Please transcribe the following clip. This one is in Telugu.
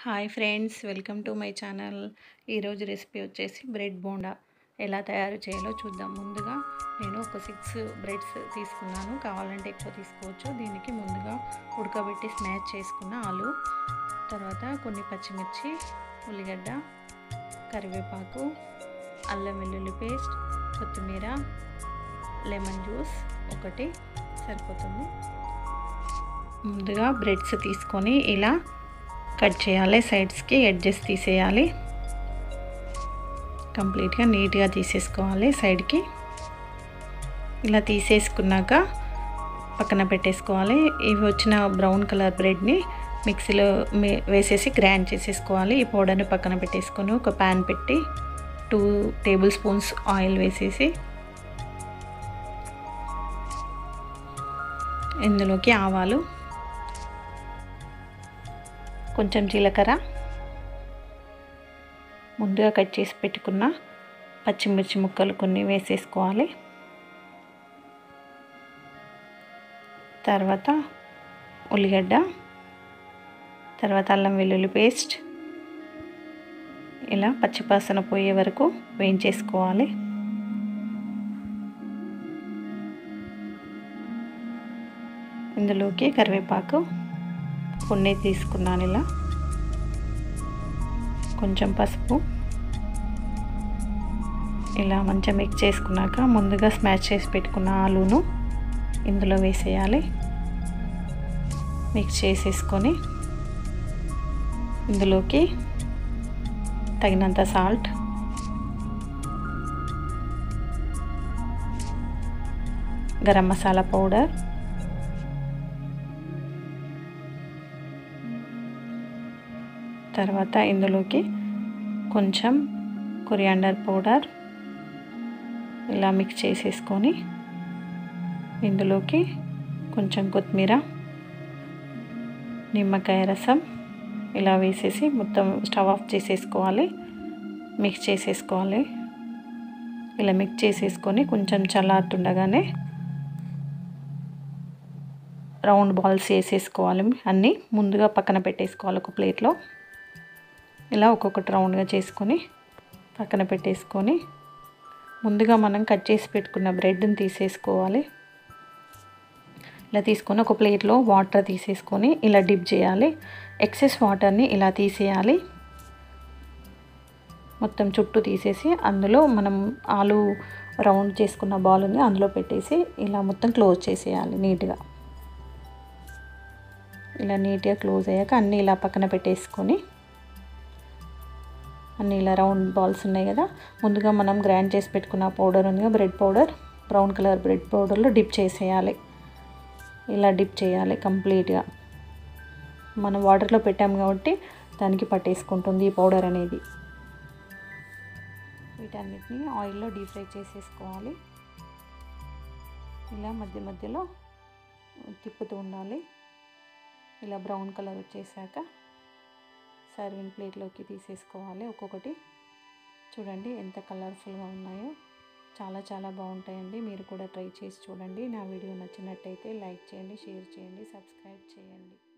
hi friends welcome to my channel ఈరోజు రెసిపీ వచ్చేసి బ్రెడ్ బోండా ఎలా తయారు చేయాలో చూద్దాం ముందుగా నేను ఒక సిక్స్ బ్రెడ్స్ తీసుకున్నాను కావాలంటే ఎక్కువ తీసుకోవచ్చు దీనికి ముందుగా ఉడకబెట్టి స్మాష్ చేసుకున్న ఆలు తర్వాత కొన్ని పచ్చిమిర్చి ఉల్లిగడ్డ కరివేపాకు అల్లం వెల్లుల్లి పేస్ట్ కొత్తిమీర లెమన్ జ్యూస్ ఒకటి సరిపోతుంది ముందుగా బ్రెడ్స్ తీసుకొని ఇలా కట్ చేయాలి సైడ్స్కి ఎడ్జెస్ తీసేయాలి కంప్లీట్గా నీట్గా తీసేసుకోవాలి సైడ్కి ఇలా తీసేసుకున్నాక పక్కన పెట్టేసుకోవాలి ఇవి వచ్చిన బ్రౌన్ కలర్ బ్రెడ్ని మిక్సీలో వేసేసి గ్రైండ్ చేసేసుకోవాలి ఈ పౌడర్ని పక్కన పెట్టేసుకొని ఒక ప్యాన్ పెట్టి టూ టేబుల్ స్పూన్స్ ఆయిల్ వేసేసి ఇందులోకి ఆవాలు కొంచెం జీలకర్ర ముందుగా కట్ చేసి పెట్టుకున్న పచ్చిమిర్చి ముక్కలు కొన్ని వేసేసుకోవాలి తర్వాత ఉల్లిగడ్డ తర్వాత అల్లం వెల్లుల్లి పేస్ట్ ఇలా పచ్చిపాసన పోయే వరకు వేయించేసుకోవాలి ఇందులోకి కరివేపాకు కొన్ని తీసుకున్నాను ఇలా కొంచెం పసుపు ఇలా మంచిగా మిక్స్ చేసుకున్నాక ముందుగా స్మాష్ చేసి పెట్టుకున్న ఆలును ఇందులో వేసేయాలి మిక్స్ చేసేసుకొని ఇందులోకి తగినంత సాల్ట్ గరం మసాలా పౌడర్ తర్వాత ఇందులోకి కొంచెం కొరియాండర్ పౌడర్ ఇలా మిక్స్ చేసేసుకొని ఇందులోకి కొంచెం కొత్తిమీర నిమ్మకాయ రసం ఇలా వేసేసి మొత్తం స్టవ్ ఆఫ్ చేసేసుకోవాలి మిక్స్ చేసేసుకోవాలి ఇలా మిక్స్ చేసేసుకొని కొంచెం చల్లారుతుండగానే రౌండ్ బాల్స్ వేసేసుకోవాలి అన్నీ ముందుగా పక్కన పెట్టేసుకోవాలి ఒక ప్లేట్లో ఇలా ఒక్కొక్కటి రౌండ్గా చేసుకొని పక్కన పెట్టేసుకొని ముందుగా మనం కట్ చేసి పెట్టుకున్న బ్రెడ్ని తీసేసుకోవాలి ఇలా తీసుకొని ఒక ప్లేట్లో వాటర్ తీసేసుకొని ఇలా డిప్ చేయాలి ఎక్సెస్ వాటర్ని ఇలా తీసేయాలి మొత్తం చుట్టూ తీసేసి అందులో మనం ఆలు రౌండ్ చేసుకున్న బాల్ ఉంది అందులో పెట్టేసి ఇలా మొత్తం క్లోజ్ చేసేయాలి నీట్గా ఇలా నీట్గా క్లోజ్ అయ్యాక అన్నీ ఇలా పక్కన పెట్టేసుకొని అన్నీ ఇలా రౌండ్ బాల్స్ ఉన్నాయి కదా ముందుగా మనం గ్రైండ్ చేసి పెట్టుకున్న పౌడర్ ఉంది bread powder brown colour bread పౌడర్లో డిప్ చేసేయాలి ఇలా డిప్ చేయాలి కంప్లీట్గా మనం వాటర్లో పెట్టాం కాబట్టి దానికి పట్టేసుకుంటుంది ఈ పౌడర్ అనేది వీటన్నిటిని ఆయిల్లో డీప్ ఫ్రై చేసేసుకోవాలి ఇలా మధ్య మధ్యలో తిప్పుతూ ఉండాలి ఇలా బ్రౌన్ కలర్ వచ్చేసాక సర్వింగ్ ప్లేట్లోకి తీసేసుకోవాలి ఒక్కొక్కటి చూడండి ఎంత కలర్ఫుల్గా ఉన్నాయో చాలా చాలా బాగుంటాయండి మీరు కూడా ట్రై చేసి చూడండి నా వీడియో నచ్చినట్టయితే లైక్ చేయండి షేర్ చేయండి సబ్స్క్రైబ్ చేయండి